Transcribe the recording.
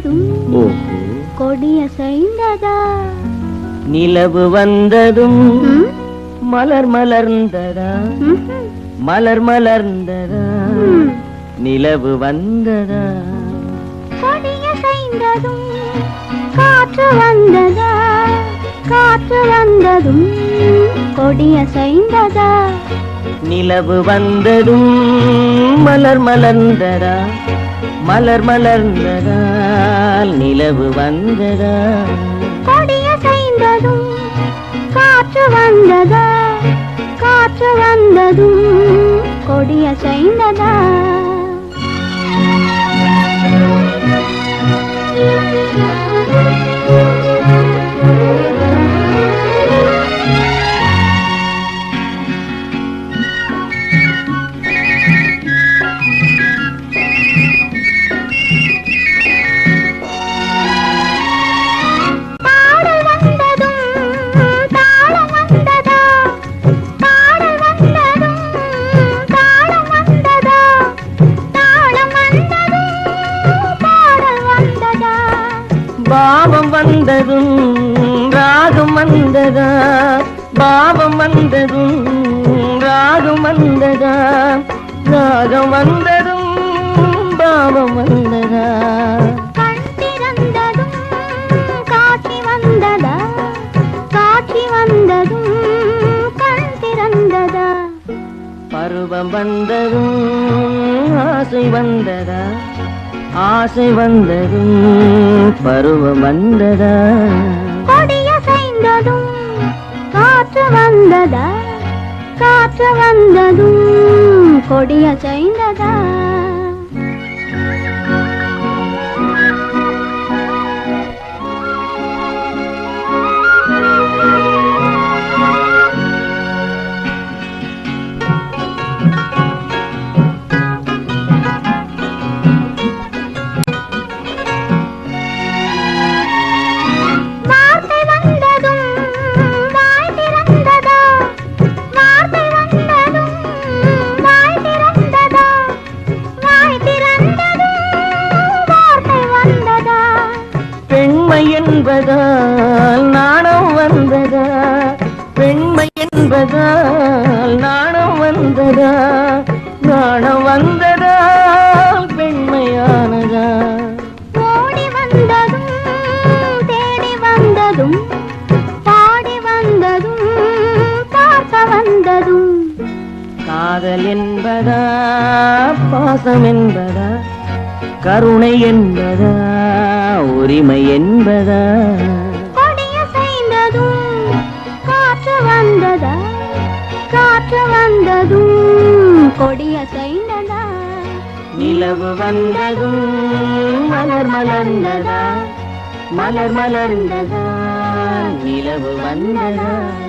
வந்ததும் ஓஹோ கொடிய செய்ததா நிலவு வந்ததும் ம்? மலர் மலர்ந்ததா ம்ஹும். மலர் மலர்ந்ததா ம். நிலவு வந்ததா கொடிய செய்ததும் காற்று வந்ததா காற்று வந்ததும் கொடிய செய்ததா நிலவு வந்ததும் மலர் மலர்ந்ததா மலர் மலர்ந்ததா நிலவு வந்ததா கொடிய செய்ததும் காற்று வந்ததா காற்று வந்ததும் கொடிய செய்ததா பாடல் வந்ததும் தாளம் வந்ததா பாடல் வந்ததும் தாளம் வந்ததா தாளம் வந்ததும் பாடல் வந்ததா பாவம் வந்ததும் ராகம் வந்ததா பாவம் வந்ததும் ராகம் வந்ததா ராகம் வந்ததும் பாவம் வந்ததா கண் திறந்ததும் காட்சி வந்ததா காட்சி வந்ததும் கண் திறந்ததா பருவம் வந்ததும் ஆசை வந்ததா ஆசை வந்ததும் பருவம் வந்ததா கொடிய செய்ததும் காற்று வந்ததா காற்று வந்ததும் கொடிய செய்ததா வார்த்தை வந்ததும் வாய் திறந்ததா வார்த்தை வந்ததும் வாய் திறந்ததா வாய் திறந்ததும் வார்த்தை வந்ததா பெண்மை என்பதால் நாணம் வந்ததா பெண்மை என்பதால் நாணம் வந்ததா நாணம் வந்ததால் பெண்மையானதா ஓடி வந்ததும் தேடி வந்ததும் பாடி வந்ததும் பார்க்க வந்ததும் காதல் என்பதா பாசம் என்பதா கருணை என்பதா உரிமை என்பதா கொடிய செய்ததும் காற்று வந்ததா காற்று வந்ததும் கொடிய செய்ததா நிலவு வந்ததும் மலர் மலர்ந்ததா மலர் மலர்ந்ததா நிலவு வந்ததா